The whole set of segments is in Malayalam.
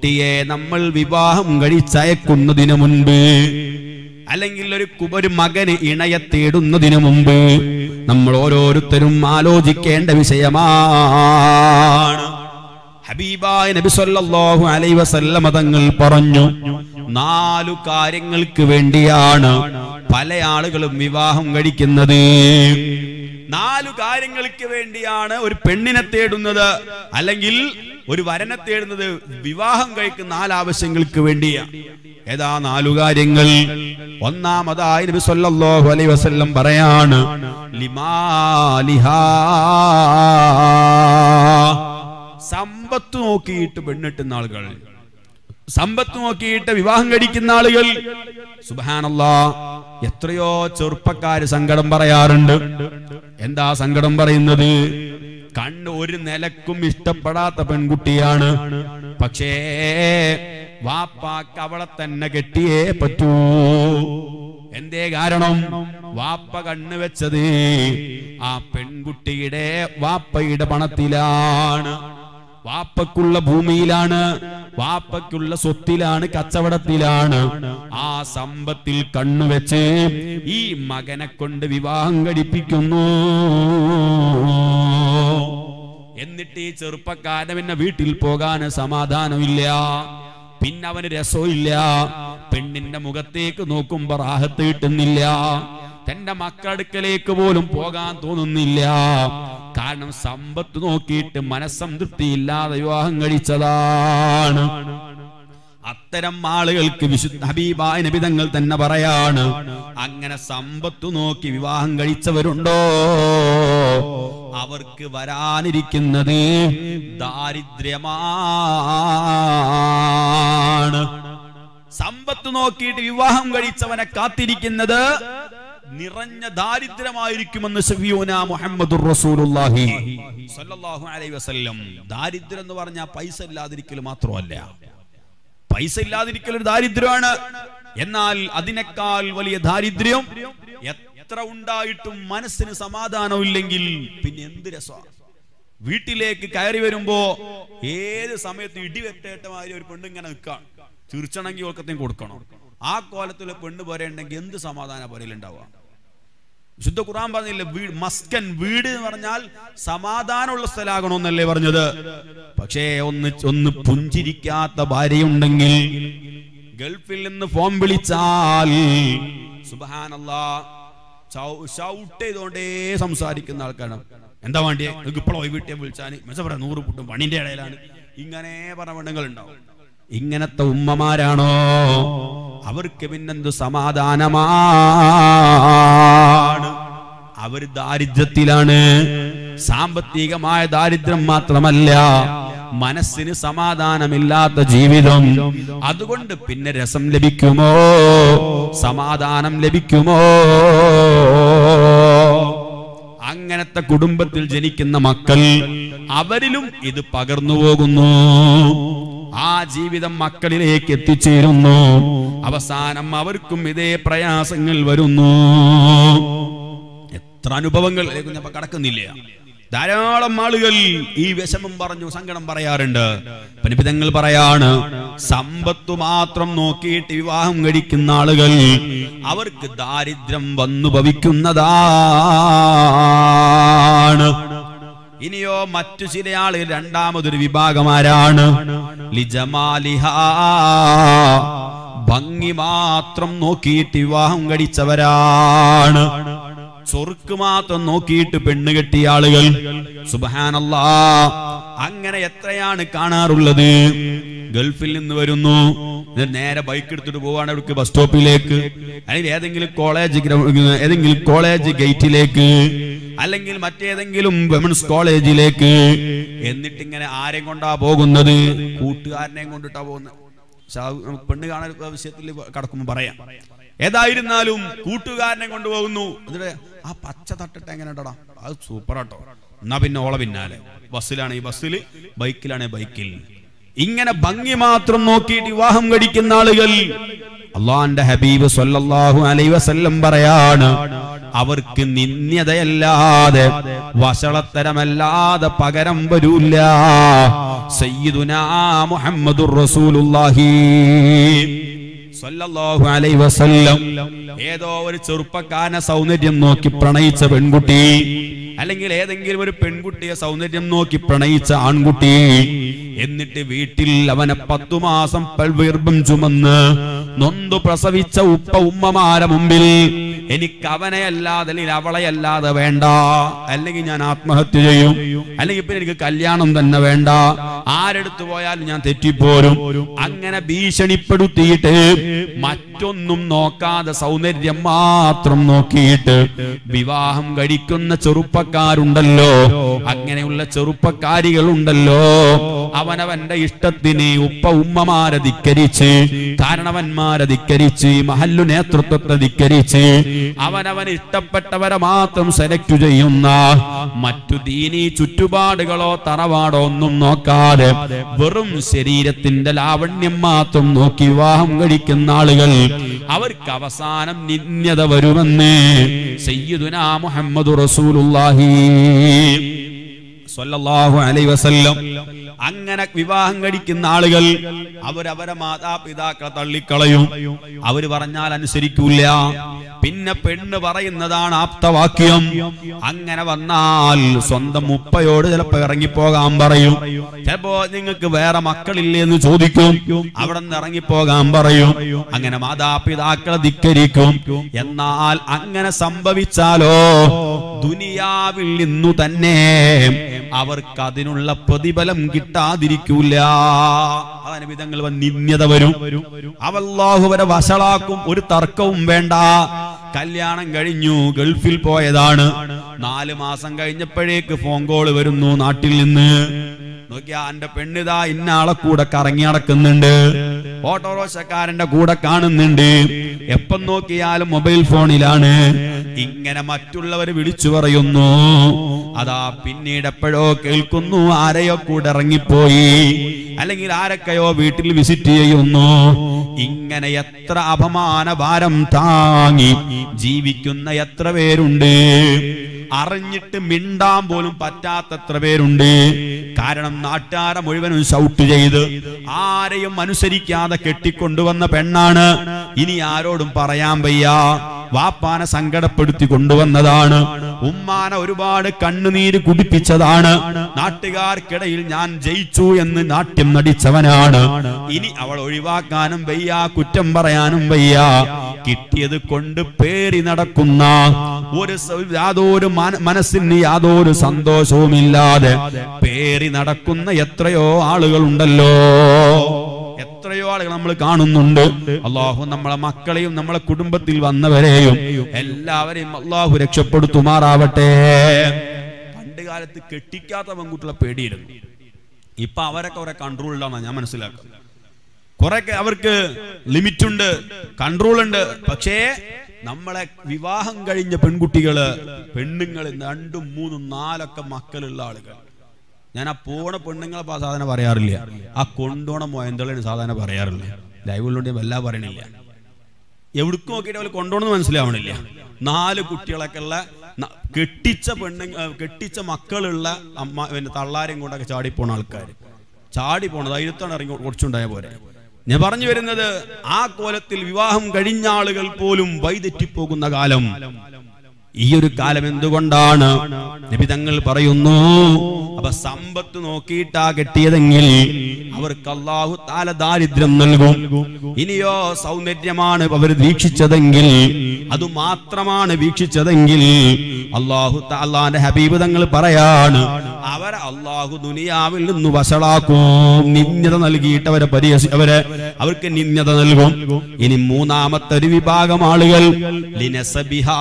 കുട്ടിയെ നമ്മൾ വിവാഹം കഴിച്ചയക്കുന്നതിന് മുൻപ് അല്ലെങ്കിൽ ഒരു കു- ഒരു മകന് ഇണയെ തേടുന്നതിന് മുമ്പ് നമ്മൾ ഓരോരുത്തരും ആലോചിക്കേണ്ട വിഷയമാണ് ഹബീബായ നബി സല്ലല്ലാഹു അലൈഹി വസല്ലമ തങ്ങൾ പറഞ്ഞു നാലു കാര്യങ്ങൾക്ക് വേണ്ടിയാണ് പല ആളുകളും വിവാഹം കഴിക്കുന്നത് നാലു കാര്യങ്ങൾക്ക് വേണ്ടിയാണ് ഒരു പെണ്ണിനെ തേടുന്നത് അല്ലെങ്കിൽ ഒരു വരനെ തേടുന്നത് വിവാഹം കഴിക്കുന്ന നാല് ആവശ്യങ്ങൾക്ക് വേണ്ടിയാണ് ഏതാ നാലു കാര്യങ്ങൾ ഒന്നാമതായി നബി സല്ലല്ലാഹു അലൈഹി വസല്ലം പറയാണ് ലിമാലിഹാ സമ്പത്ത് നോക്കിയിട്ട് പെണ്ണിട്ടുന്ന ആളുകൾ സമ്പത്ത് നോക്കിയിട്ട് വിവാഹം കഴിക്കുന്ന ആളുകൾ സുബാനല്ലാ എത്രയോ ചെറുപ്പക്കാര് സങ്കടം പറയാറുണ്ട് എന്താ സങ്കടം പറയുന്നത് കണ്ണ് ഒരു നിലക്കും ഇഷ്ടപ്പെടാത്ത പെൺകുട്ടിയാണ് പക്ഷേ വാപ്പാക്ക് അവളെ തന്നെ കെട്ടിയേ പറ്റൂ എന്തേ കാരണം വാപ്പ കണ്ണ് വെച്ചത് ആ പെൺകുട്ടിയുടെ വാപ്പയുടെ പണത്തിലാണ് വാപ്പക്കുള്ള ഭൂമിയിലാണ് വാപ്പക്കുള്ള സ്വത്തിലാണ് കച്ചവടത്തിലാണ് ആ സമ്പത്തിൽ കണ്ണുവെച്ച് ഈ മകനെ കൊണ്ട് വിവാഹം കഴിപ്പിക്കുന്നു എന്നിട്ട് ഈ ചെറുപ്പക്കാരൻ പിന്നെ വീട്ടിൽ പോകാൻ സമാധാനമില്ല പിന്നെ അവന് രസമില്ല പെണ്ണിന്റെ മുഖത്തേക്ക് നോക്കുമ്പോ റാഹത്ത് കിട്ടുന്നില്ല തന്റെ മക്കളടുക്കലേക്ക് പോലും പോകാൻ തോന്നുന്നില്ല കാരണം സമ്പത്ത് നോക്കിയിട്ട് മനസ്സംതൃപ്തിയില്ലാതെ വിവാഹം കഴിച്ചതാണ് അത്തരം ആളുകൾക്ക് വിശുദ്ധ ഹബീബായ നബിതങ്ങൾ തന്നെ പറയാണ് അങ്ങനെ സമ്പത്ത് നോക്കി വിവാഹം കഴിച്ചവരുണ്ടോ അവർക്ക് വരാനിരിക്കുന്നത് ദാരിദ്ര്യമാണ് സമ്പത്ത് നോക്കിയിട്ട് വിവാഹം കഴിച്ചവനെ കാത്തിരിക്കുന്നത് നിറഞ്ഞ ദാരിദ്ര്യമായിരിക്കുമെന്ന് ഷഫിയൂന മുഹമ്മദുർ റസൂലുള്ളാഹി സ്വല്ലല്ലാഹു അലൈഹി വസല്ലം ദാരിദ്ര്യം എന്ന് പറഞ്ഞാൽ പൈസ ഇല്ലാതിരിക്കൽ മാത്രമല്ല പൈസ ഇല്ലാതിരിക്കൽ ഒരു ദാരിദ്ര്യമാണ് എന്നാൽ അതിനേക്കാൾ വലിയ ദാരിദ്ര്യം എത്ര ഉണ്ടായിട്ടും മനസ്സിന് സമാധാനമില്ലെങ്കിൽ പിന്നെ എന്ത് രസമാണ് വീട്ടിലേക്ക് കയറി വരുമ്പോ ഏത് സമയത്ത് ഇടിവെട്ടേറ്റമാതിരി ഒരു പെണ്ണ് ഇങ്ങനെ നിൽക്കാം തീർച്ചയാണെങ്കിൽ ഓർക്കത്തേയും കൊടുക്കണം ആ കോലത്തിലെ പെണ്ണ് പോരേണ്ടെങ്കിൽ എന്ത് സമാധാന പോരയിലുണ്ടാവുക വിശുദ്ധ ഖുർആൻ പറഞ്ഞില്ല വീട് മസ്കൻ വീട് എന്ന് പറഞ്ഞാൽ സമാധാനമുള്ള സ്ഥലമാകണമെന്നല്ലേ പറഞ്ഞത് പക്ഷേ ഒന്ന് ഒന്ന് പുഞ്ചിരിക്കാത്ത ഭാര്യയുണ്ടെങ്കിൽ ഗൾഫിൽ നിന്ന് ഫോൺ വിളിച്ചാൽ സുബഹാനല്ലാ ഷൗട്ട് ചെയ്തോണ്ടേ സംസാരിക്കുന്ന ആൾക്കാരാണ് എന്താ വേണ്ടിയേ നിങ്ങൾക്ക് ഇപ്പോഴോ വീട്ടിൽ വിളിച്ചാൽ മെച്ച പറയാം നൂറ് പുട്ടും പണിന്റെ ഇടയിലാണ് ഇങ്ങനെ പറഞ്ഞ പെണ്ണുങ്ങൾ ഉണ്ടാവും ഇങ്ങനത്തെ ഉമ്മമാരാണോ അവർക്ക് പിന്നെന്തു സമാധാനമാണ് അവർ ദാരിദ്ര്യത്തിലാണ് സാമ്പത്തികമായ ദാരിദ്ര്യം മാത്രമല്ല മനസ്സിന് സമാധാനമില്ലാത്ത ജീവിതം അതുകൊണ്ട് പിന്നെ രസം ലഭിക്കുമോ സമാധാനം ലഭിക്കുമോ അങ്ങനത്തെ കുടുംബത്തിൽ ജനിക്കുന്ന മക്കൾ അവരിലും ഇത് പകർന്നു പോകുന്നു ആ ജീവിതം മക്കളിലേക്ക് എത്തിച്ചേരുന്നു അവസാനം അവർക്കും ഇതേ പ്രയാസങ്ങൾ വരുന്നു എത്ര അനുഭവങ്ങൾ അതിലേക്ക് ഞാൻ ഇപ്പൊ കടക്കുന്നില്ല ധാരാളം ആളുകൾ ഈ വിഷമം പറഞ്ഞു സങ്കടം പറയാറുണ്ട് പനിപിതങ്ങൾ പറയാണ് സമ്പത്തു മാത്രം നോക്കിയിട്ട് വിവാഹം കഴിക്കുന്ന ആളുകൾ അവർക്ക് ദാരിദ്ര്യം വന്നു ഭവിക്കുന്നതാണ് ഇനിയോ മറ്റു ചില ആളുകൾ രണ്ടാമതൊരു വിഭാഗമാരാണ് ലിജമാലിഹ ഭംഗി മാത്രം നോക്കിയിട്ട് വിവാഹം കഴിച്ചവരാണ് ചൊറുക്ക് മാത്രം നോക്കിയിട്ട് പെണ്ണ് കെട്ടിയ ആളുകൾ സുബഹാനല്ലാ അങ്ങനെ എത്രയാണ് കാണാറുള്ളത് ഗൾഫിൽ നിന്ന് വരുന്നു എന്നിട്ട് നേരെ ബൈക്ക് എടുത്തിട്ട് പോവാണ് അവർക്ക് ബസ് സ്റ്റോപ്പിലേക്ക് അല്ലെങ്കിൽ ഏതെങ്കിലും കോളേജ് ഗ്രൗ- ഏതെങ്കിലും കോളേജ് ഗേറ്റിലേക്ക് അല്ലെങ്കിൽ മറ്റേതെങ്കിലും വിമൻസ് കോളേജിലേക്ക് എന്നിട്ട് ഇങ്ങനെ ആരെയും കൊണ്ടാ പോകുന്നത് കൂട്ടുകാരനെയും കൊണ്ടിട്ടാ പോകുന്നത് പക്ഷെ അത് നമുക്ക് പെണ്ണ് കാണാൻ വിഷയത്തിൽ കടക്കുമ്പോൾ പറയാം ഏതായിരുന്നാലും കൂട്ടുകാരനെ കൊണ്ടുപോകുന്നു എന്നിട്ട് ആ പച്ച തട്ടിട്ട് എങ്ങനെ ഉണ്ടടാ അത് സൂപ്പർ ആട്ടോ എന്നാ പിന്നെ ഓളെ പിന്നാലെ ബസ്സിലാണ് ഈ ബസ്സിൽ ബൈക്കിലാണ് ബൈക്കിൽ ഇങ്ങനെ ഭംഗി മാത്രം നോക്കിയിട്ട് വിവാഹം കഴിക്കുന്ന ആളുകൾ അള്ളാന്റെ ഹബീബ് സല്ലല്ലാഹു അലൈഹി വസല്ലം പറയാണ് അവർക്ക് നിന്ദ്യതയല്ലാതെ വഷളത്തരമല്ലാതെ പകരം വരൂല്ല സയ്യിദുനാ മുഹമ്മദുർ റസൂലുള്ളാഹി സല്ലല്ലാഹു അലൈഹി വസല്ലം ഏതോ ഒരു ചെറുപ്പക്കാരനെ സൗന്ദര്യം നോക്കി പ്രണയിച്ച പെൺകുട്ടി അല്ലെങ്കിൽ ഏതെങ്കിലും ഒരു പെൺകുട്ടിയെ സൗന്ദര്യം നോക്കി പ്രണയിച്ച ആൺകുട്ടി എന്നിട്ട് വീട്ടിൽ അവനെ പത്തു മാസം പൽവീർഭം ചുമന്ന് നൊന്തു പ്രസവിച്ച ഉപ്പ ഉമ്മമാരെ മുമ്പിൽ എനിക്ക് അവനെ അല്ലാതെ അല്ലെങ്കിൽ അവളെ അല്ലാതെ വേണ്ട അല്ലെങ്കിൽ ഞാൻ ആത്മഹത്യ ചെയ്യും അല്ലെങ്കിൽ പിന്നെ എനിക്ക് കല്യാണം തന്നെ വേണ്ട ആരെടുത്തു പോയാലും ഞാൻ തെറ്റിപ്പോരും അങ്ങനെ ഭീഷണിപ്പെടുത്തിയിട്ട് മറ്റൊന്നും നോക്കാതെ സൗന്ദര്യം മാത്രം നോക്കിയിട്ട് വിവാഹം കഴിക്കുന്ന ചെറുപ്പക്കാരുണ്ടല്ലോ അങ്ങനെയുള്ള ചെറുപ്പക്കാരികൾ ഉണ്ടല്ലോ അവനവന്റെ ഇഷ്ടത്തിന് ഉപ്പ ഉമ്മമാരെ ധിക്കരിച്ച് കാരണവന്മാരെ ധിക്കരിച്ച് മഹല്ലു നേതൃത്വത്തെ ധിക്കരിച്ച് അവനവൻ ഇഷ്ടപ്പെട്ടവരെ മാത്രം സെലക്ട് ചെയ്യുന്ന മറ്റു ദീനീ ചുറ്റുപാടുകളോ തറവാടോ ഒന്നും നോക്കാതെ വെറും ശരീരത്തിന്റെ ലാവണ്യം മാത്രം നോക്കി വിവാഹം കഴിക്കുന്ന ആളുകൾ അവർക്ക് അവസാനം നിന്യത വരുമെന്ന് സയ്യിദുനാ മുഹമ്മദ് റസൂലുള്ളാഹി സ്വല്ലല്ലാഹു അലൈഹി വസല്ലം അങ്ങനെ വിവാഹം കഴിക്കുന്ന ആളുകൾ അവരവരെ മാതാപിതാക്കളെ തള്ളിക്കളയും അവര് പറഞ്ഞാൽ അനുസരിക്കൂല പിന്നെ പെണ്ണ് പറയുന്നതാണ് ആപ്തവാക്യം അങ്ങനെ വന്നാൽ സ്വന്തം ഉപ്പയോട് ചിലപ്പോ ഇറങ്ങിപ്പോകാൻ പറയും ചിലപ്പോ നിങ്ങൾക്ക് വേറെ മക്കളില്ലേ എന്ന് ചോദിക്കും അവിടെ നിന്ന് ഇറങ്ങിപ്പോകാൻ പറയും അങ്ങനെ മാതാപിതാക്കളെ ധിക്കരിക്കും എന്നാൽ അങ്ങനെ സംഭവിച്ചാലോ ദുനിയാവിൽ നിന്നു തന്നെ അവർക്ക് അതിനുള്ള പ്രതിഫലം കിട്ടാതിരിക്കൂല അതാണ് വിധങ്ങൾ നിന്യത വരും അവല്ലാഹു വരെ വഷളാക്കും ഒരു തർക്കവും വേണ്ട കല്യാണം കഴിഞ്ഞു ഗൾഫിൽ പോയതാണ് നാല് മാസം കഴിഞ്ഞപ്പോഴേക്ക് ഫോൺ കോൾ വരുന്നു നാട്ടിൽ നിന്ന് നോക്കിയാ എന്റെ പെണ്ണിതാ ഇന്നാളെ കൂടെ കറങ്ങി നടക്കുന്നുണ്ട് ഓട്ടോറിക്ഷക്കാരന്റെ കൂടെ കാണുന്നുണ്ട് എപ്പം നോക്കിയാലും മൊബൈൽ ഫോണിലാണ് ഇങ്ങനെ മറ്റുള്ളവർ വിളിച്ചു പറയുന്നു അതാ പിന്നീട് എപ്പോഴോ കേൾക്കുന്നു ആരെയോ കൂടെ ഇറങ്ങിപ്പോയി അല്ലെങ്കിൽ ആരൊക്കെയോ വീട്ടിൽ വിസിറ്റ് ചെയ്യുന്നു ഇങ്ങനെ എത്ര അപമാന ഭാരം താങ്ങി ജീവിക്കുന്ന എത്ര പേരുണ്ട് അറിഞ്ഞിട്ട് മിണ്ടാൻ പോലും പറ്റാത്തത്ര പേരുണ്ട് കാരണം നാട്ടാരെ മുഴുവനും ഷൗട്ട് ചെയ്ത് ആരെയും അനുസരിക്കാതെ കെട്ടിക്കൊണ്ടുവന്ന പെണ്ണാണ് ഇനി ആരോടും പറയാൻ വയ്യ വാപ്പാനെ സങ്കടപ്പെടുത്തി കൊണ്ടുവന്നതാണ് ഉമ്മാനെ ഒരുപാട് കണ്ണുനീര് കുടിപ്പിച്ചതാണ് നാട്ടുകാർക്കിടയിൽ ഞാൻ ജയിച്ചു എന്ന് നാട്യം നടിച്ചവനാണ് ഇനി അവൾ ഒഴിവാക്കാനും വയ്യ കുറ്റം പറയാനും വയ്യ കിട്ടിയത് കൊണ്ട് പേറി നടക്കുന്ന ഒരു സ- യാതൊരു മന- മനസ്സിന് യാതൊരു സന്തോഷവുമില്ലാതെ പേറി നടക്കുന്ന എത്രയോ ആളുകളുണ്ടല്ലോ എത്രയോ ആളുകൾ നമ്മൾ കാണുന്നുണ്ട് അള്ളാഹു നമ്മളെ മക്കളെയും നമ്മളെ കുടുംബത്തിൽ വന്നവരെയും എല്ലാവരെയും അള്ളാഹു രക്ഷപ്പെടുത്തുമാറാവട്ടെ പണ്ട് കാലത്ത് കെട്ടിക്കാത്ത പെൺകുട്ടികളെ പേടിയിരുന്നു ഇപ്പൊ അവരൊക്കെ കുറെ കൺട്രോളിലാണ് ഞാൻ മനസ്സിലാക്കുന്നത് കുറെ അവർക്ക് ലിമിറ്റ് ഉണ്ട് കൺട്രോൾ ഉണ്ട് പക്ഷേ നമ്മളെ വിവാഹം കഴിഞ്ഞ പെൺകുട്ടികള് പെണ്ണുങ്ങൾ രണ്ടും മൂന്നും നാലൊക്കെ മക്കളുള്ള ആളുകൾ ഞാൻ ആ പോണ പെണ്ണുങ്ങളെ പ- സാധാരണ പറയാറില്ല ആ കൊണ്ടോണ മൊയന്തളാണ് സാധാരണ പറയാറില്ല ലൈവിലുണ്ട് വല്ല പറയണില്ല എവിടേക്ക് നോക്കിയിട്ട് അവര് കൊണ്ടുപോകണമെന്ന് മനസ്സിലാവണില്ല നാല് കുട്ടികളൊക്കെ ഉള്ള ന- കെട്ടിച്ച പെണ്ണുങ്ങ കെട്ടിച്ച മക്കളുള്ള അമ്മ പിന്നെ തള്ളാരെയും കൊണ്ടൊക്കെ ചാടി പോണ ആൾക്കാർ ചാടി പോണത് ധൈര്യത്താണ് ഇറങ്ങി കുറച്ചുണ്ടായ പോലെ ഞാൻ പറഞ്ഞു വരുന്നത് ആ കോലത്തിൽ വിവാഹം കഴിഞ്ഞ ആളുകൾ പോലും വൈതെറ്റിപ്പോകുന്ന കാലം ഈ ഒരു കാലം എന്തുകൊണ്ടാണ് നബി തങ്ങൾ പറയുന്നു അപ്പൊ സമ്പത്ത് നോക്കിയിട്ടാ കെട്ടിയതെങ്കിൽ അവർക്ക് അള്ളാഹു താല ദാരിദ്ര്യം നൽകും ഇനിയോ സൗന്ദര്യമാണ് അവർ വീക്ഷിച്ചതെങ്കിൽ അത് മാത്രമാണ് വീക്ഷിച്ചതെങ്കിൽ അള്ളാഹു അള്ളാന്റെ ഹബീബ് തങ്ങൾ പറയാണ് അവരെ അള്ളാഹു ദുനിയാവിൽ നിന്ന് വഷളാക്കും നിന്യത നൽകിയിട്ട് അവരെ പരിഹസി അവരെ അവർക്ക് നിന്യത നൽകും ഇനി മൂന്നാമത്തെ ഒരു വിഭാഗം ആളുകൾ ലിനസബിഹാ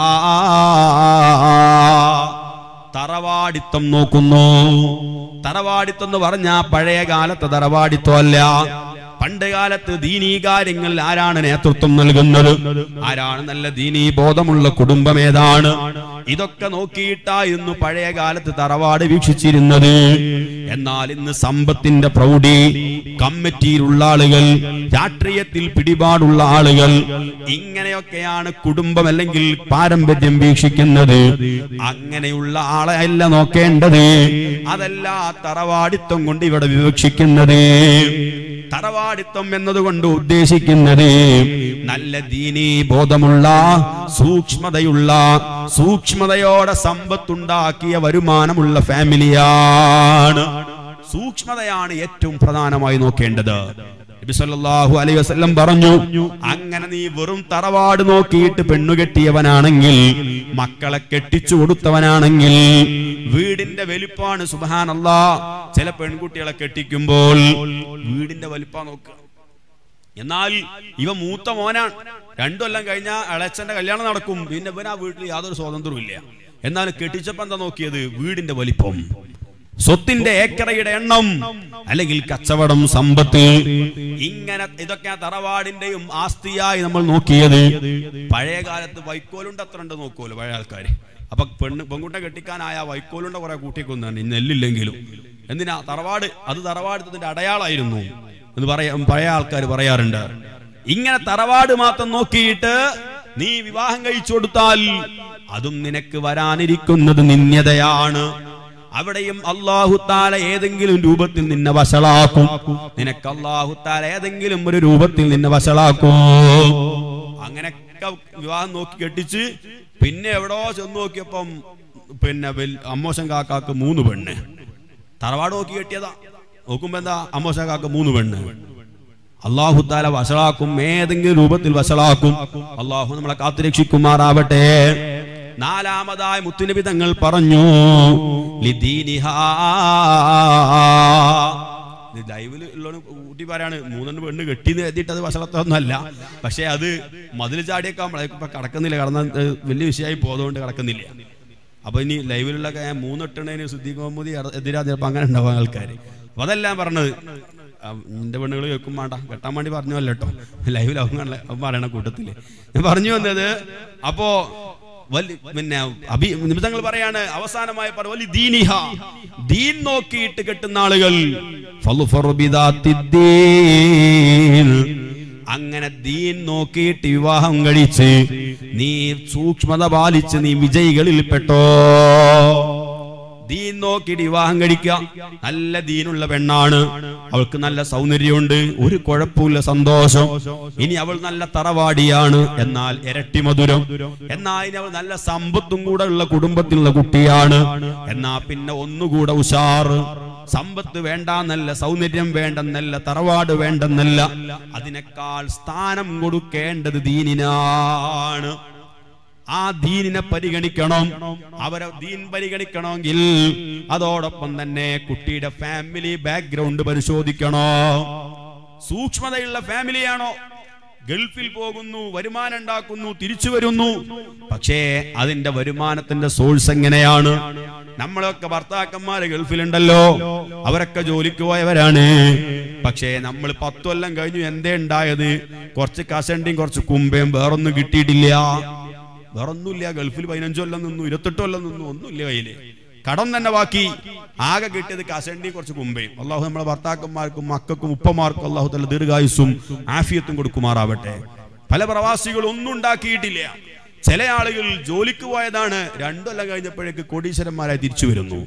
തറവാടിത്തം നോക്കുന്നു തറവാടിത്തം എന്ന് പറഞ്ഞാ പഴയ കാലത്തെ തറവാടിത്തം അല്ല പണ്ട് കാലത്ത് ദീനീ കാര്യങ്ങളിൽ ആരാണ് നേതൃത്വം നൽകുന്നത് ആരാണ് നല്ല ദീനീ ബോധമുള്ള കുടുംബം ഏതാണ് ഇതൊക്കെ നോക്കിയിട്ടായിരുന്നു പഴയ കാലത്ത് തറവാട് വീക്ഷിച്ചിരുന്നത് എന്നാൽ ഇന്ന് സമ്പത്തിന്റെ പ്രൗഢി കമ്മിറ്റിയിലുള്ള ആളുകൾ രാഷ്ട്രീയത്തിൽ പിടിപാടുള്ള ആളുകൾ ഇങ്ങനെയൊക്കെയാണ് കുടുംബം അല്ലെങ്കിൽ പാരമ്പര്യം വീക്ഷിക്കുന്നത് അങ്ങനെയുള്ള ആളെ അല്ല നോക്കേണ്ടത് അതല്ല ആ തറവാടിത്വം കൊണ്ട് ഇവിടെ വിവക്ഷിക്കുന്നത് തറവാടിത്വം എന്നതുകൊണ്ട് ഉദ്ദേശിക്കുന്നത് നല്ല ദീനീ ബോധമുള്ള സൂക്ഷ്മതയുള്ള സൂക്ഷ്മതയോടെ സമ്പത്തുണ്ടാക്കിയ വരുമാനമുള്ള ഫാമിലിയാണ് സൂക്ഷ്മതയാണ് ഏറ്റവും പ്രധാനമായി നോക്കേണ്ടത് നബി സല്ലല്ലാഹു അലൈഹി വസല്ലം പറഞ്ഞു അങ്ങനെ നീ വെറും തറവാട് നോക്കിയിട്ട് പെണ്ണുകെട്ടിയവനാണെങ്കിൽ മക്കളെ കെട്ടിച്ചു കൊടുത്തവനാണെങ്കിൽ വീടിന്റെ വലിപ്പാണ് സുബഹാനല്ലാ ചില പെൺകുട്ടികളെ കെട്ടിക്കുമ്പോൾ വീടിന്റെ വലിപ്പാ നോക്കുക എന്നാൽ ഇവ മൂത്ത മോനാണ് രണ്ടു കൊല്ലം കഴിഞ്ഞാൽ അളച്ചന്റെ കല്യാണം നടക്കും പിന്നെ ഇവൻ ആ വീട്ടിൽ യാതൊരു സ്വാതന്ത്ര്യവും ഇല്ല എന്നാൽ കെട്ടിച്ചപ്പോ എന്താ നോക്കിയത് വീടിന്റെ വലിപ്പം സ്വത്തിന്റെ ഏക്കറയുടെ എണ്ണം അല്ലെങ്കിൽ കച്ചവടം സമ്പത്ത് ഇങ്ങനെ ഇതൊക്കെ ആ തറവാടിന്റെയും ആസ്തിയായി നമ്മൾ നോക്കിയത് പഴയ കാലത്ത് വൈക്കോലുണ്ട് അത്ര ഉണ്ട് നോക്കുമല്ലോ പഴയ ആൾക്കാർ അപ്പൊ പെണ്ണ് പെൺകുട്ടെ കെട്ടിക്കാനായ വൈക്കോലുണ്ട കുറെ കൂട്ടിക്കൊന്നാണ് ഇന്ന് നെല്ലില്ലെങ്കിലും എന്തിനാ തറവാട് അത് തറവാടത്തിന്റെ അടയാളായിരുന്നു എന്ന് പറയാ പഴയ ആൾക്കാർ പറയാറുണ്ട് ഇങ്ങനെ തറവാട് മാത്രം നോക്കിയിട്ട് നീ വിവാഹം കഴിച്ചു കൊടുത്താൽ അതും നിനക്ക് വരാനിരിക്കുന്നത് നിന്യതയാണ് അവിടെയും അള്ളാഹുത്താല ഏതെങ്കിലും രൂപത്തിൽ നിന്നെ വഷളാക്കും നിനക്ക് അള്ളാഹുത്താല ഏതെങ്കിലും ഒരു രൂപത്തിൽ നിന്നെ വഷളാക്കും അങ്ങനെയൊക്കെ വിവാഹം നോക്കി കെട്ടിച്ച് പിന്നെ എവിടോ ചെന്ന് നോക്കിയപ്പം പിന്നെ വെൽ- അമ്മോശൻ കാക്കാക്ക് മൂന്ന് പെണ്ണ് തറവാട് നോക്കി കെട്ടിയതാ നോക്കുമ്പോ എന്താ അമ്മോശൻ കാക്ക മൂന്ന് പെണ്ണ് അള്ളാഹു താല വഷളാക്കും ഏതെങ്കിലും രൂപത്തിൽ വഷളാക്കും അള്ളാഹു നമ്മളെ കാത്തുരക്ഷിക്കുമാറാവട്ടെ നാലാമതായ മുത്തുനബി തങ്ങൾ പറഞ്ഞു ലിദീനിഹാ. ഇത് ലൈവിൽ ഉള്ളവന് ഊട്ടി പറയാണ് മൂന്നെണ്ണം പെണ്ണ് കെട്ടിന്ന് എഴുതിയിട്ട് അത് വഷളത്തൊന്നല്ല പക്ഷെ അത് മതിൽ ചാടിയൊക്കെ ഇപ്പൊ കടക്കുന്നില്ല കടന്ന ഏഹ്, വലിയ വിഷയമായി പോയതുകൊണ്ട് കടക്കുന്നില്ല അപ്പൊ ഇനി ലൈവിലുള്ള ക- മൂന്നെട്ടണേന് സുദ്ദീഖ് മുഹമ്മദ് എതിരാ ചിലപ്പോ അങ്ങനെ ഉണ്ടാവും ആൾക്കാർ അപ്പൊ അതെല്ലാം പറഞ്ഞത് ആ, നിന്റെ പെണ്ണുകൾ കേൾക്കും വേണ്ട കെട്ടാൻ വേണ്ടി പറഞ്ഞല്ലോ കേട്ടോ ലൈവിൽ അവൻ പറയണ കൂട്ടത്തില് ഞാൻ പറഞ്ഞു വന്നത് അപ്പോ വലി- പിന്നെ അഭി നിമിഷങ്ങൾ പറയാണ് അവസാനമായി പറ വലി ദീനിഹ ദീൻ നോക്കിയിട്ട് കെട്ടുന്ന ആളുകൾ ഫളുഫറു ബിദാത്തിദ്ദീൻ. അങ്ങനെ ദീൻ നോക്കിയിട്ട് വിവാഹം കഴിച്ച് നീ സൂക്ഷ്മത പാലിച്ച് നീ വിജയികളിൽ പെട്ടോ ദീൻ നോക്കിയിട്ട് വിവാഹം കഴിക്കുക നല്ല ദീനുള്ള പെണ്ണാണ് അവൾക്ക് നല്ല സൗന്ദര്യമുണ്ട് ഒരു കുഴപ്പമില്ല സന്തോഷം ഇനി അവൾ നല്ല തറവാടിയാണ് എന്നാൽ ഇരട്ടി മധുരം എന്നാൽ ഇനി അവൾ നല്ല സമ്പത്തും കൂടെ ഉള്ള കുടുംബത്തിലുള്ള കുട്ടിയാണ് എന്നാ പിന്നെ ഒന്നുകൂടെ ഉഷാറ് സമ്പത്ത് വേണ്ടെന്നല്ല സൗന്ദര്യം വേണ്ടെന്നല്ല തറവാട് വേണ്ടെന്നല്ല അതിനേക്കാൾ സ്ഥാനം കൊടുക്കേണ്ടത് ദീനിനാണ് ആ ദീനിനെ പരിഗണിക്കണം അവരെ ദീൻ പരിഗണിക്കണമെങ്കിൽ അതോടൊപ്പം തന്നെ കുട്ടിയുടെ ഫാമിലി ബാക്ക്ഗ്രൗണ്ട് പരിശോധിക്കണോ സൂക്ഷ്മതയുള്ള ഫാമിലിയാണോ ഗൾഫിൽ പോകുന്നു വരുമാനം ഉണ്ടാക്കുന്നു തിരിച്ചു വരുന്നു പക്ഷേ അതിന്റെ വരുമാനത്തിന്റെ സോഴ്സ് എങ്ങനെയാണ് നമ്മളൊക്കെ ഭർത്താക്കന്മാര് ഗൾഫിലുണ്ടല്ലോ അവരൊക്കെ ജോലിക്ക് പോയവരാണ് പക്ഷേ നമ്മൾ പത്തു കൊല്ലം കഴിഞ്ഞു എന്തേ ഉണ്ടായത് കുറച്ച് കസണ്ടിയും കുറച്ച് കുമ്പയും വേറൊന്നും കിട്ടിയിട്ടില്ല വേറൊന്നുമില്ല ഗൾഫിൽ പതിനഞ്ചു കൊല്ലം നിന്നു ഇരുപത്തെട്ട് കൊല്ലം നിന്നു ഒന്നുമില്ല കയ്യില് കടം തന്നെ ബാക്കി ആകെ കിട്ടിയത് കസണ്ടി കുറച്ച് കുമ്പയും അള്ളാഹു നമ്മളെ ഭർത്താക്കന്മാർക്കും മക്കൾക്കും ഉപ്പമാർക്കും അള്ളാഹു തല ദീർഘായുസ്സും ആഫിയത്തും കൊടുക്കുമാറാവട്ടെ പല പ്രവാസികളും ഒന്നും ഉണ്ടാക്കിയിട്ടില്ല ചില ആളുകൾ ജോലിക്ക് പോയതാണ് രണ്ടു കൊല്ലം കഴിഞ്ഞപ്പോഴേക്ക് കോടീശ്വരന്മാരായി തിരിച്ചു വരുന്നു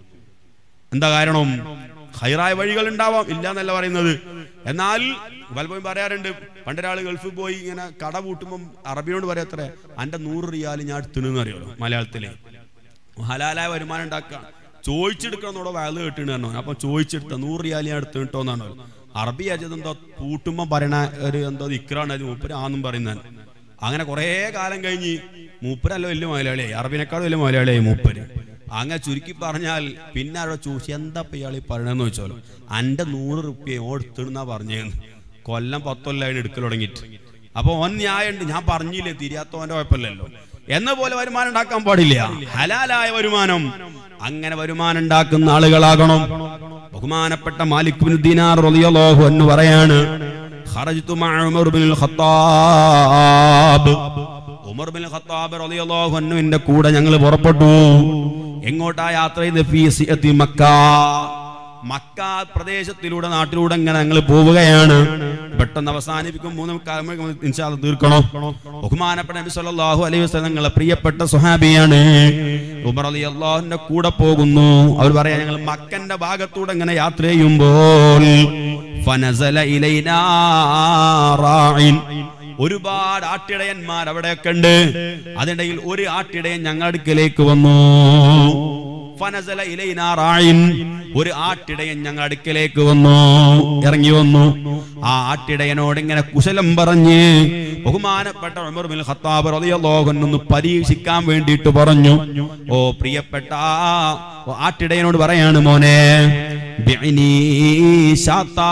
എന്താ കാരണം ഹൈറായ വഴികൾ ഉണ്ടാവാം ഇല്ല എന്നല്ല പറയുന്നത് എന്നാൽ പലപ്പോഴും പറയാറുണ്ട് പണ്ടൊരാൾ ഗൾഫിൽ പോയി ഇങ്ങനെ കട പൂട്ടുമ്പം അറബിയോട് പറയത്രേ അന്റെ നൂറ് റിയാൽ ഞാൻ എടുത്തിണെന്ന് അറിയാലോ മലയാളത്തില് ഹലാലായ വരുമാനം ഉണ്ടാക്കുക ചോദിച്ചെടുക്കണമെന്നോടെ വയല് കേട്ടിണ് പറഞ്ഞു അപ്പൊ ചോദിച്ചെടുത്ത നൂറ് റിയാൽ ഞാൻ എടുത്തു കിട്ടോന്നാണ് അറബി അജത് എന്തോ പൂട്ടുമ്പം പറയണ ഒരു എന്തോ ഇക്രാണ് അത് മൂപ്പര് ആന്നും പറയുന്നത് അങ്ങനെ കുറേ കാലം കഴിഞ്ഞ് മൂപ്പരല്ല വലിയ മലയാളിയായി അറബിനേക്കാൾ വലിയ മലയാളിയായി മൂപ്പര് അങ്ങനെ ചുരുക്കി പറഞ്ഞാൽ പിന്നെ അവിടെ ചോദിച്ചു എന്താ ഇപ്പൊ ഇയാൾ ഈ പറയണെന്ന് വെച്ചാലോ അന്റെ നൂറ് റുപ്യ ഓടുത്തിടുന്നാ പറഞ്ഞേന്ന് കൊല്ലം പത്തൊല്ലായിട്ട് എടുക്കൽ തുടങ്ങിയിട്ട് അപ്പൊ ഓൻ ന്യായമുണ്ട് ഞാൻ പറഞ്ഞില്ലേ തിരിയാത്തവന്റെ കുഴപ്പമില്ലല്ലോ എന്ന പോലെ വരുമാനം ഉണ്ടാക്കാൻ പാടില്ല ഹലാലായ വരുമാനം അങ്ങനെ വരുമാനം ഉണ്ടാക്കുന്ന ആളുകളാകണം ബഹുമാനപ്പെട്ട മാലിക് ബിൻ ദിനാർ റളിയല്ലാഹു അൻഹു പറയാണ് ഖറജ്തു മഅ Umar bin Khattab Umar bin Khattab റളിയല്ലാഹു അൻഹുവിന്റെ കൂടെ ഞങ്ങൾ പുറപ്പെട്ടു എങ്ങോട്ടാ യാത്ര ചെയ്ത് ഫീ സിയത്തി മക്ക മക്ക പ്രദേശത്തിലൂടെ നാട്ടിലൂടെ ഇങ്ങനെ ഞങ്ങൾ പോവുകയാണ് പെട്ടെന്ന് അവസാനിപ്പിക്കും മൂന്ന് കാലം ഇൻഷാ അല്ലാഹ് തീർക്കണോ ബഹുമാനപ്പെട്ട നബി സല്ലല്ലാഹു അലൈഹി വസല്ലം ഞങ്ങളെ പ്രിയപ്പെട്ട സുഹാബിയാണ് ഉമർ അലി അള്ളാഹുവിന്റെ കൂടെ പോകുന്നു അവർ പറയാ ഞങ്ങൾ മക്കന്റെ ഭാഗത്തൂടെ ഇങ്ങനെ യാത്ര ചെയ്യുമ്പോൾ ഫനസല ഇലൈനാ റാഇൻ ഒരുപാട് ആട്ടിടയന്മാർ അവിടെയൊക്കെ ഉണ്ട് അതിനിടയിൽ ഒരു ആട്ടിടയൻ ഞങ്ങളുടെ അടുക്കലേക്ക് വന്നു ഫനസല ഇലൈനാ റായിൻ ഒരു ആട്ടിടയൻ ഞങ്ങളുടെ അടുക്കലേക്ക് വന്നു ഇറങ്ങി വന്നു ആ ആട്ടിടയനോട് ഇങ്ങനെ കുശലം പറഞ്ഞ് ബഹുമാനപ്പെട്ട ഉമർ ബിൻ ഖത്താബ് റളിയല്ലാഹു അൻഹു ഒന്ന് പരീക്ഷിക്കാൻ വേണ്ടിയിട്ട് പറഞ്ഞു ഓ പ്രിയപ്പെട്ട ആ ആട്ടിടയനോട് പറയാണ് മോനെ ബിഇനി ശാത്താ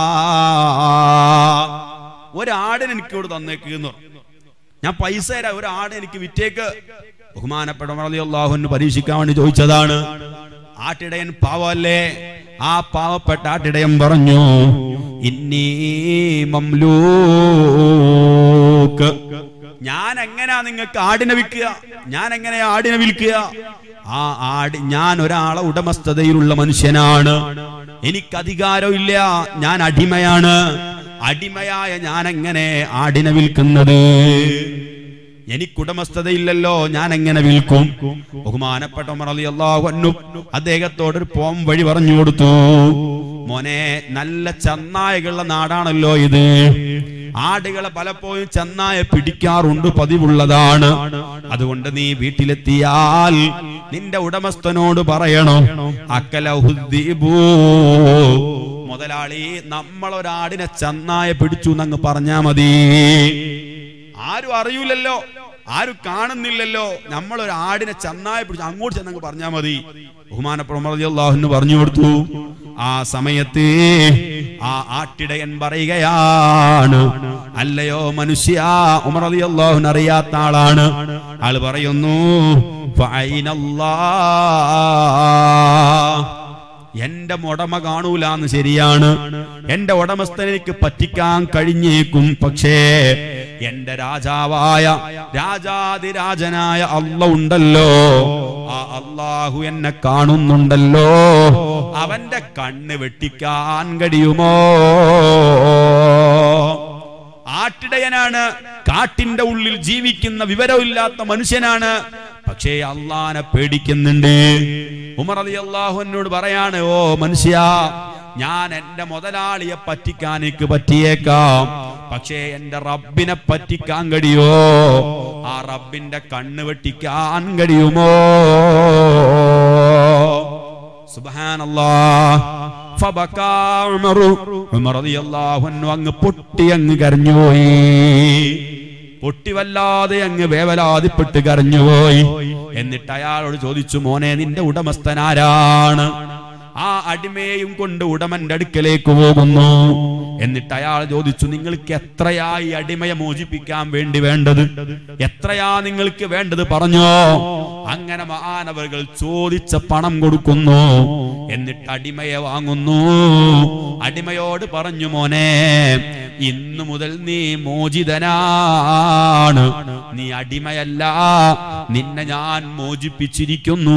ഒരാടിന് എനിക്ക് ഇവിടെ തന്നേക്ക് എന്ന് പറഞ്ഞു. ഞാൻ പൈസ തരാം ഒരാട് എനിക്ക് വിറ്റേക്ക് ബഹുമാനപ്പെട്ട അള്ളാഹുന് പരീക്ഷിക്കാൻ വേണ്ടി ചോദിച്ചതാണ് ആട്ടിടയൻ പാവല്ലേ ആ പാവപ്പെട്ട ആട്ടിടയൻ പറഞ്ഞു ഇന്നീ മംലൂക്ക് ഞാൻ എങ്ങനെയാ നിങ്ങൾക്ക് ആടിനെ വിൽക്കുക ഞാൻ എങ്ങനെയാ ആടിനെ വിൽക്കുക ആ ആട് ഞാൻ ഒരാളെ ഉടമസ്ഥതയിലുള്ള മനുഷ്യനാണ് എനിക്ക് അധികാരമില്ല ഞാൻ അടിമയാണ് അടിമയായ ഞാൻ എങ്ങനെ ആടിനെ വിൽക്കുന്നത് എനിക്കുടമസ്ഥതയില്ലല്ലോ ഞാൻ എങ്ങനെ വിൽക്കും ബഹുമാനപ്പെട്ട ഉമർ റളിയല്ലാഹു അൻഹു അദ്ദേഹത്തോട് ഒരു പോം വഴി പറഞ്ഞു കൊടുത്തു മോനെ നല്ല ചന്നായകളുള്ള നാടാണല്ലോ ഇത് ആടുകളെ പലപ്പോഴും ചെന്നായ പിടിക്കാറുണ്ട് പതിവുള്ളതാണ് അതുകൊണ്ട് നീ വീട്ടിലെത്തിയാൽ നിന്റെ ഉടമസ്ഥനോട് പറയണം അക്കലഹുദ്ദീബൂ മുതലാളി നമ്മളൊരാടിനെ ചന്നായ പിടിച്ചു എന്നങ്ങ് പറഞ്ഞാ മതി ആരും അറിയൂലല്ലോ ആരും കാണുന്നില്ലല്ലോ നമ്മൾ ഒരു ആടിനെ ചന്നായ പിടിച്ചു അങ്ങോട്ട് ചെന്നങ്ങ് പറഞ്ഞാ മതി ബഹുമാനപ്രമറിയാഹുന്ന് പറഞ്ഞു കൊടുത്തു ആ സമയത്ത് ആ ആട്ടിടയൻ പറയുകയാണ് അല്ലയോ മനുഷ്യ ഉമർ അലി അള്ളാഹുൻ അറിയാത്ത ആളാണ് ആള് പറയുന്നു ഫൈനല്ലാ എന്റെ ഉടമ കാണൂലാന്ന് ശരിയാണ് എന്റെ ഉടമസ്ഥൻ എനിക്ക് പറ്റിക്കാൻ കഴിഞ്ഞേക്കും പക്ഷേ എന്റെ രാജാവായ രാജാതിരാജനായ അല്ല ഉണ്ടല്ലോ ആ അള്ളാഹു എന്നെ കാണുന്നുണ്ടല്ലോ അവന്റെ കണ്ണ് വെട്ടിക്കാൻ കഴിയുമോ ആട്ടിടയനാണ് കാട്ടിന്റെ ഉള്ളിൽ ജീവിക്കുന്ന വിവരമില്ലാത്ത മനുഷ്യനാണ് പക്ഷേ അള്ളാനെ പേടിക്കുന്നുണ്ട് ഉമർ അലി അള്ളാഹു എന്നോട് പറയാണ് ഓ മനുഷ്യ ഞാൻ എന്റെ മുതലാളിയെ പറ്റിക്കാൻ എനിക്ക് പറ്റിയേക്കാം പക്ഷേ എന്റെ റബ്ബിനെ പറ്റിക്കാൻ കഴിയോ ആ റബ്ബിന്റെ കണ്ണ് വെട്ടിക്കാൻ കഴിയുമോ സുബ്ഹാനല്ലാഹ് ഫബകാ ഉമറു ഉമർ റളിയല്ലാഹു അൻഹു അങ്ങ് പൊട്ടി അങ്ങ് കരഞ്ഞുപോയി പൊട്ടി വല്ലാതെ അങ്ങ് വേവലാതിപ്പെട്ട് കരഞ്ഞുപോയി എന്നിട്ട് അയാളോട് ചോദിച്ചു മോനെ നിന്റെ ഉടമസ്ഥനാരാണ് ആ അടിമയെയും കൊണ്ട് ഉടമന്റെ അടുക്കലേക്ക് പോകുന്നു എന്നിട്ട് അയാൾ ചോദിച്ചു നിങ്ങൾക്ക് എത്രയായി അടിമയെ മോചിപ്പിക്കാൻ വേണ്ടി വേണ്ടത് എത്രയാ നിങ്ങൾക്ക് വേണ്ടത് പറഞ്ഞോ അങ്ങനെ മഹാനവകൾ ചോദിച്ച പണം കൊടുക്കുന്നു എന്നിട്ട് അടിമയെ വാങ്ങുന്നു അടിമയോട് പറഞ്ഞു മോനെ ഇന്നു മുതൽ നീ മോചിതനാണ് നീ അടിമയല്ല നിന്നെ ഞാൻ മോചിപ്പിച്ചിരിക്കുന്നു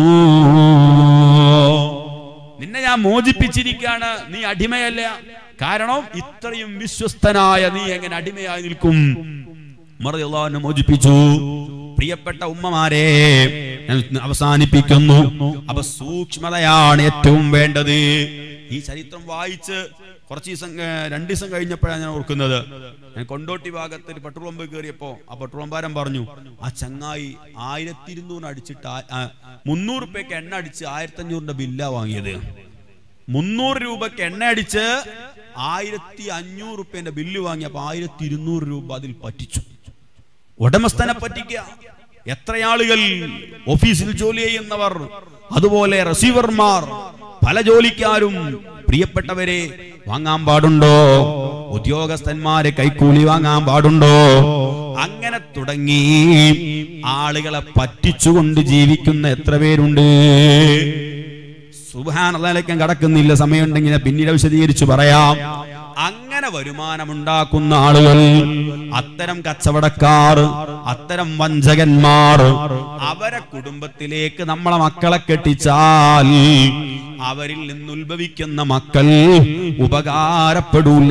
നിന്നെ ഞാൻ മോചിപ്പിച്ചിരിക്കാണ് നീ അടിമയല്ല കാരണം ഇത്രയും വിശ്വസ്തനായ നീ എങ്ങനെ അടിമയായി നിൽക്കും മറിയുള്ളവനെ മോചിപ്പിച്ചു പ്രിയപ്പെട്ട ഉമ്മമാരെ ഞാൻ അവസാനിപ്പിക്കുന്നു അപ്പൊ സൂക്ഷ്മതയാണ് ഏറ്റവും വേണ്ടത് ഈ ചരിത്രം വായിച്ച് കുറച്ച് ദിവസം ഏർ, രണ്ട് ദിവസം കഴിഞ്ഞപ്പോഴാണ് ഞാൻ ഓർക്കുന്നത് ഞാൻ കൊണ്ടോട്ടി ഭാഗത്ത് ഒരു പെട്രോൾ പമ്പ് കയറിയപ്പോ ആ പെട്രോൾ പമ്പാരൻ പറഞ്ഞു ആ ചങ്ങായി ആയിരത്തി ഇരുന്നൂറ് അടിച്ചിട്ട് ആ- ആ മുന്നൂറ് രൂപയ്ക്ക് എണ്ണ അടിച്ച് ആയിരത്തി അഞ്ഞൂറിന്റെ ബില്ലാ വാങ്ങിയത് മുന്നൂറ് രൂപയ്ക്ക് എണ്ണ അടിച്ച് ആയിരത്തി അഞ്ഞൂറ് റുപ്യന്റെ ബില്ല് വാങ്ങിയപ്പോ ആയിരത്തി ഇരുന്നൂറ് രൂപ അതിൽ പറ്റിച്ചു ഉടമസ്ഥനെ പറ്റിക്കുക എത്ര ആളുകൾ ഓഫീസിൽ ജോലി ചെയ്യുന്നവർ അതുപോലെ റിസീവർമാർ പല ജോലിക്കാരും പ്രിയപ്പെട്ടവരെ വാങ്ങാൻ പാടുണ്ടോ ഉദ്യോഗസ്ഥന്മാരെ കൈക്കൂലി വാങ്ങാൻ പാടുണ്ടോ അങ്ങനെ തുടങ്ങി ആളുകളെ പറ്റിച്ചുകൊണ്ട് ജീവിക്കുന്ന എത്ര പേരുണ്ട് സുബാനതലയ്ക്കാൻ കടക്കുന്നില്ല സമയമുണ്ടെങ്കിൽ ഞാൻ പിന്നീട് വിശദീകരിച്ചു പറയാം അങ്ങനെ വരുമാനമുണ്ടാക്കുന്ന ആളുകൾ അത്തരം കച്ചവടക്കാർ അത്തരം വഞ്ചകന്മാർ അവരെ കുടുംബത്തിലേക്ക് നമ്മളെ മക്കളെ കെട്ടിച്ചാൽ അവരിൽ നിന്ന് ഉത്ഭവിക്കുന്ന മക്കൾ ഉപകാരപ്പെടൂല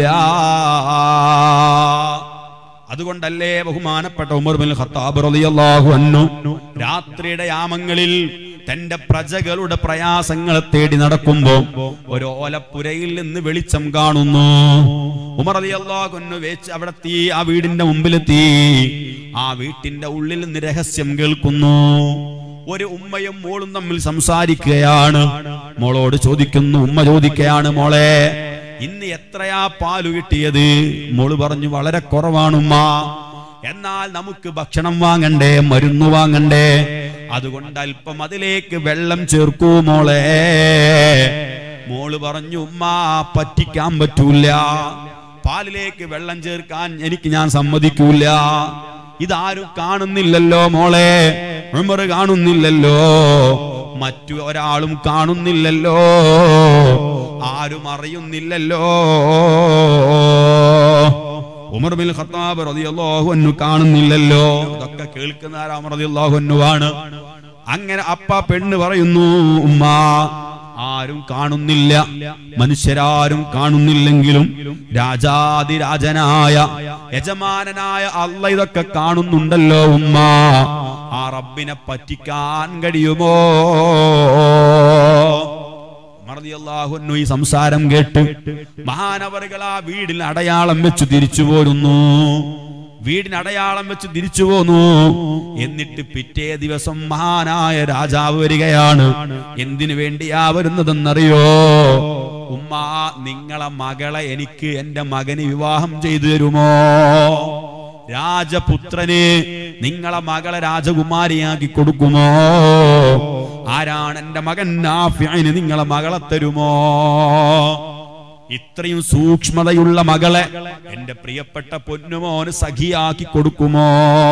അതുകൊണ്ടല്ലേ ബഹുമാനപ്പെട്ട ഉമർ ബിൻ ഖത്താബ് റളിയല്ലാഹു അൻഹു രാത്രിയുടെ യാമങ്ങളിൽ തന്റെ പ്രജകളുടെ പ്രയാസങ്ങളെ തേടി നടക്കുമ്പോ ഒരു ഓലപ്പുരയിൽ നിന്ന് വെളിച്ചം കാണുന്നു ഉമർ റളിയല്ലാഹു അൻഹു വെച്ച് അവിടെ തീ ആ വീടിന്റെ മുമ്പിലെത്തി ആ വീട്ടിന്റെ ഉള്ളിൽ നിന്ന് രഹസ്യം കേൾക്കുന്നു ഒരു ഉമ്മയും മോളും തമ്മിൽ സംസാരിക്കുകയാണ് മോളോട് ചോദിക്കുന്നു ഉമ്മ ചോദിക്കുകയാണ് മോളെ ഇന്ന് എത്രയാ പാല് കിട്ടിയത് മോള് പറഞ്ഞു വളരെ കുറവാണുമ്മ എന്നാൽ നമുക്ക് ഭക്ഷണം വാങ്ങണ്ടേ മരുന്ന് വാങ്ങണ്ടേ അതുകൊണ്ട് അല്പം അതിലേക്ക് വെള്ളം ചേർക്കൂ മോളെ മോള് പറഞ്ഞു ഉമ്മ പറ്റിക്കാൻ പറ്റൂല പാലിലേക്ക് വെള്ളം ചേർക്കാൻ എനിക്ക് ഞാൻ സമ്മതിക്കൂല ഇതാരും കാണുന്നില്ലല്ലോ മോളെ ഉമർ കാണുന്നില്ലല്ലോ മറ്റു ഒരാളും കാണുന്നില്ലല്ലോ ആരും അറിയുന്നില്ലല്ലോ ഉമർ ബിൻ ഖത്താബ് റളിയല്ലാഹു അൻഹു കാണുന്നില്ലല്ലോ ഇതൊക്കെ കേൾക്കുന്ന ആരാ ഉമർ റളിയല്ലാഹു അൻഹു ആണ് അങ്ങനെ അപ്പ പെണ്ണ് പറയുന്നു ഉമ്മ ആരും കാണുന്നില്ല മനുഷ്യരാരും കാണുന്നില്ലെങ്കിലും രാജാതിരാജനായ യജമാനനായ അല്ല ഇതൊക്കെ കാണുന്നുണ്ടല്ലോ ഉമ്മ ആ റബ്ബിനെ പറ്റിക്കാൻ കഴിയുമോ മറതിയല്ലാഹുന്നു ഈ സംസാരം കേട്ട് മഹാനവറുകൾ ആ വീടിൽ അടയാളം വെച്ച് തിരിച്ചു പോരുന്നു വീടിന് അടയാളം വെച്ച് തിരിച്ചു പോന്നു എന്നിട്ട് പിറ്റേ ദിവസം മഹാനായ രാജാവ് വരികയാണ് എന്തിനു വേണ്ടിയാ വരുന്നതെന്നറിയോ ഉമ്മ നിങ്ങളെ മകളെ എനിക്ക് എന്റെ മകന് വിവാഹം ചെയ്തു തരുമോ രാജപുത്രന് നിങ്ങളെ മകളെ രാജകുമാരിയാക്കി കൊടുക്കുമോ ആരാണ് എന്റെ മകൻ നാഫിന് നിങ്ങളെ മകളെ തരുമോ ഇത്രയും സൂക്ഷ്മതയുള്ള മകളെ എന്റെ പ്രിയപ്പെട്ട പൊന്നുമോന് സഖിയാക്കി കൊടുക്കുമോ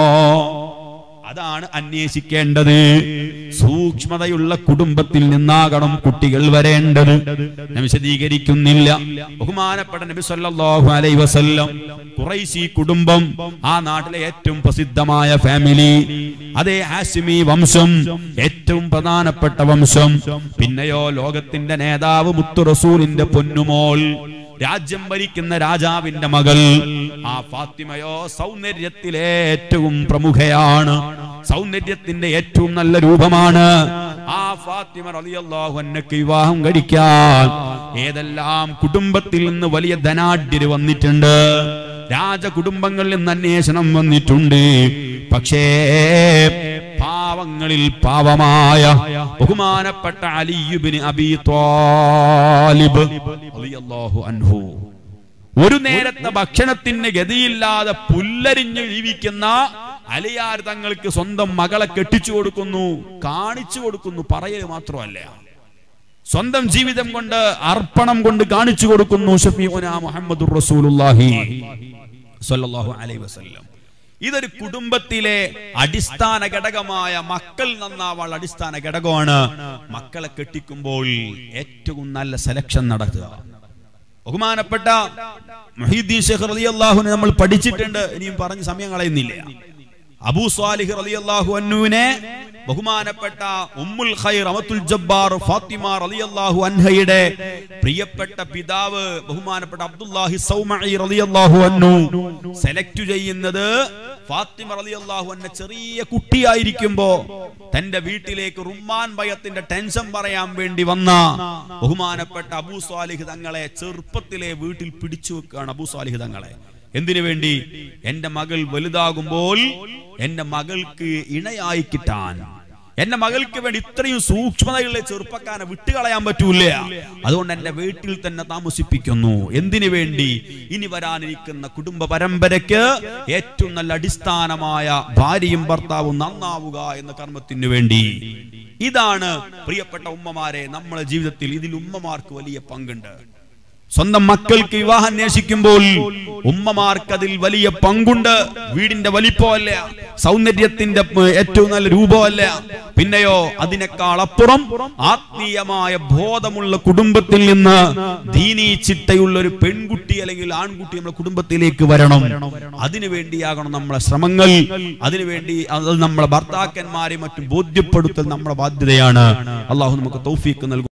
അതാണ് അന്വേഷിക്കേണ്ടത് സൂക്ഷ്മതയുള്ള കുടുംബത്തിൽ നിന്നാകണം കുട്ടികൾ വരേണ്ടത് ഞാൻ വിശദീകരിക്കുന്നില്ല ബഹുമാനപ്പെട്ട നബി സല്ലല്ലാഹു അലൈഹി വസല്ലം ഖുറൈശി കുടുംബം ആ നാട്ടിലെ ഏറ്റവും പ്രസിദ്ധമായ ഫാമിലി അതേ ഹാസിമി വംശം ഏറ്റവും പ്രധാനപ്പെട്ട വംശം പിന്നെയോ ലോകത്തിന്റെ നേതാവ് മുത്തു റസൂലിന്റെ പൊന്നുമോൾ രാജ്യം ഭരിക്കുന്ന രാജാവിന്റെ മകൾ ആ ഫാത്തിമയോ സൗന്ദര്യത്തിലെ ഏറ്റവും പ്രമുഖയാണ് സൗന്ദര്യത്തിന്റെ ഏറ്റവും നല്ല രൂപമാണ് ആ ഫാത്തിമ റളിയല്ലാഹു അൻഹയ്ക്ക് വിവാഹം കഴിക്കാൻ ഏതെല്ലാം കുടുംബത്തിൽ നിന്ന് വലിയ ധനാഢ്യര് വന്നിട്ടുണ്ട് രാജകുടുംബങ്ങളിൽ നിന്ന് അന്വേഷണം വന്നിട്ടുണ്ട് പക്ഷേ പാവങ്ങളിൽ പാവമായ ബഹുമാനപ്പെട്ട അലിയുബിന് അബി ത്വാലിബ് റളിയല്ലാഹു അൻഹു ഒരു നേരത്തെ ഭക്ഷണത്തിന് ഗതിയില്ലാതെ പുല്ലരിഞ്ഞ് ജീവിക്കുന്ന അലിയാർ തങ്ങൾക്ക് സ്വന്തം മകളെ കെട്ടിച്ചു കൊടുക്കുന്നു കാണിച്ചു കൊടുക്കുന്നു പറയല് മാത്രമല്ല സ്വന്തം ജീവിതം കൊണ്ട് അർപ്പണം കൊണ്ട് കാണിച്ചു കൊടുക്കുന്നു ഷഫീഖുന മുഹമ്മദുർ റസൂലുള്ളാഹി സ്വല്ലല്ലാഹു അലൈഹി വസല്ലം ഇതൊരു കുടുംബത്തിലെ അടിസ്ഥാന ഘടകമായ മക്കൾ നന്നാവാനുള്ള അടിസ്ഥാന ഘടകമാണ് മക്കളെ കെട്ടിക്കുമ്പോൾ ഏറ്റവും നല്ല സെലക്ഷൻ നടത്തുക ബഹുമാനപ്പെട്ട മുഹീദ്ദീൻ ഷെയ്ഖ് റളിയല്ലാഹുവിനെ നമ്മൾ പഠിച്ചിട്ടുണ്ട് ഇനിയും പറഞ്ഞ് സമയം കളയുന്നില്ല അബൂ സ്വാലിഹ് റളിയല്ലാഹു അൻഹുവിനെ ബഹുമാനപ്പെട്ട ഉമ്മുൽ ഖൈർ അമത്തുൽ ജബ്ബാർ ഫാത്തിമ റളിയല്ലാഹു അൻഹയുടെ പ്രിയപ്പെട്ട പിതാവ് ബഹുമാനപ്പെട്ട അബ്ദുല്ലാഹി സൗമഈ റളിയല്ലാഹു അൻഹു സെലക്ട് ചെയ്യുന്നത് ഫാത്തിമ റളിയല്ലാഹു അൻഹ ചെറിയ കുട്ടിയായിരിക്കുമ്പോ തന്റെ വീട്ടിലേക്ക് റുമ്മാൻ ഭയത്തിന്റെ ടെൻഷൻ പറയാൻ വേണ്ടി വന്ന ബഹുമാനപ്പെട്ട അബൂ സ്വാലിഹ് തങ്ങളെ ചെറുപ്പത്തിലെ വീട്ടിൽ പിടിച്ചു വെക്കുകയാണ് അബൂ സ്വാലിഹ് തങ്ങളെ എന്തിനു വേണ്ടി എന്റെ മകൾ വലുതാകുമ്പോൾ എന്റെ മകൾക്ക് ഇണയായി കിട്ടാൻ എന്റെ മകൾക്ക് വേണ്ടി ഇത്രയും സൂക്ഷ്മതയുള്ള ചെറുപ്പക്കാരെ വിട്ടുകളയാൻ പറ്റൂല അതുകൊണ്ട് എന്റെ വീട്ടിൽ തന്നെ താമസിപ്പിക്കുന്നു എന്തിനു വേണ്ടി ഇനി വരാനിരിക്കുന്ന കുടുംബ പരമ്പരയ്ക്ക് ഏറ്റവും നല്ല അടിസ്ഥാനമായ ഭാര്യയും ഭർത്താവും നന്നാവുക എന്ന കർമ്മത്തിന് വേണ്ടി ഇതാണ് പ്രിയപ്പെട്ട ഉമ്മമാരെ നമ്മളെ ജീവിതത്തിൽ ഇതിൽ ഉമ്മമാർക്ക് വലിയ പങ്കുണ്ട് സ്വന്തം മക്കൾക്ക് വിവാഹം അന്വേഷിക്കുമ്പോൾ ഉമ്മമാർക്ക് അതിൽ വലിയ പങ്കുണ്ട് വീടിന്റെ വലിപ്പമല്ല സൗന്ദര്യത്തിന്റെ ഏറ്റവും നല്ല രൂപമല്ല പിന്നെയോ അതിനേക്കാൾ അപ്പുറം ആത്മീയമായ ബോധമുള്ള കുടുംബത്തിൽ നിന്ന് ദീനീ ചിട്ടയുള്ള ഒരു പെൺകുട്ടി അല്ലെങ്കിൽ ആൺകുട്ടി നമ്മുടെ കുടുംബത്തിലേക്ക് വരണം അതിനു വേണ്ടിയാകണം നമ്മളെ ശ്രമങ്ങൾ അതിനുവേണ്ടി അത് നമ്മളെ ഭർത്താക്കന്മാരെ മറ്റും ബോധ്യപ്പെടുത്തൽ നമ്മുടെ ബാധ്യതയാണ് അള്ളാഹു നമുക്ക് തൗഫീക്ക് നൽകും